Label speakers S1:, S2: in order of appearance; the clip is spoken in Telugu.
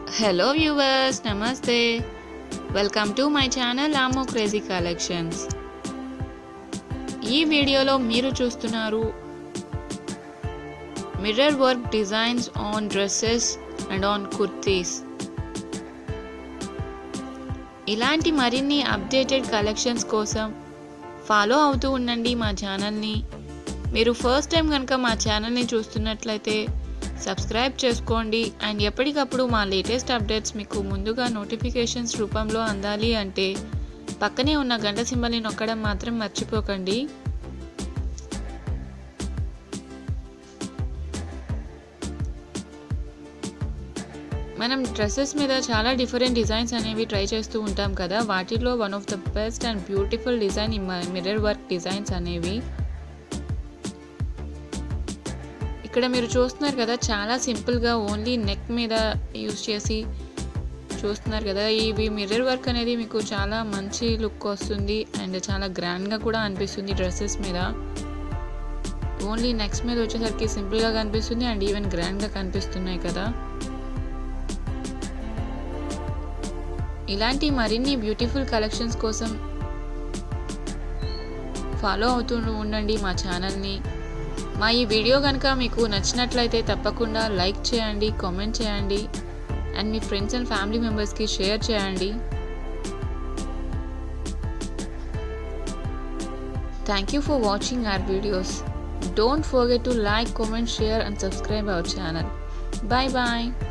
S1: హలో వ్యూవర్స్ నమస్తే వెల్కమ్ టు మై ఛానల్ ఆమో క్రేజీ కలెక్షన్స్ ఈ వీడియోలో మీరు చూస్తున్నారు mirror work designs on dresses and on kurtis ఇలాంటి మరిన్ని అప్డేటెడ్ కలెక్షన్స్ కోసం ఫాలో అవుతూ ఉండండి మా ఛానల్ని మీరు ఫస్ట్ టైం కనుక మా ఛానల్ని చూస్తున్నట్లయితే సబ్స్క్రైబ్ చేసుకోండి అండ్ ఎప్పటికప్పుడు మా లేటెస్ట్ అప్డేట్స్ మీకు ముందుగా నోటిఫికేషన్స్ రూపంలో అందాలి అంటే పక్కనే ఉన్న గంట సింబల్ని నొక్కడం మాత్రం మర్చిపోకండి మనం డ్రెస్సెస్ మీద చాలా డిఫరెంట్ డిజైన్స్ అనేవి ట్రై చేస్తూ ఉంటాం కదా వాటిలో one of the best and beautiful design ఈ మిర్రర్ వర్క్ డిజైన్స్ అనేవి ఇక్కడ మీరు చూస్తున్నారు కదా చాలా సింపుల్గా ఓన్లీ నెక్ మీద యూస్ చేసి చూస్తున్నారు కదా ఇవి మిర్రర్ వర్క్ అనేది మీకు చాలా మంచి లుక్ వస్తుంది అండ్ చాలా గ్రాండ్గా కూడా అనిపిస్తుంది డ్రెస్సెస్ మీద ఓన్లీ నెక్స్ట్ మీద వచ్చేసరికి సింపుల్గా కనిపిస్తుంది అండ్ ఈవెన్ గ్రాండ్గా కనిపిస్తున్నాయి కదా ఇలాంటి మరిన్ని బ్యూటిఫుల్ కలెక్షన్స్ కోసం ఫాలో అవుతూ ఉండండి మా ఛానల్ని మా ఈ వీడియో కనుక మీకు నచ్చినట్లయితే తప్పకుండా లైక్ చేయండి కామెంట్ చేయండి అండ్ మీ ఫ్రెండ్స్ అండ్ ఫ్యామిలీ మెంబర్స్కి షేర్ చేయండి thank you for watching our videos don't forget to like comment share and subscribe our channel bye bye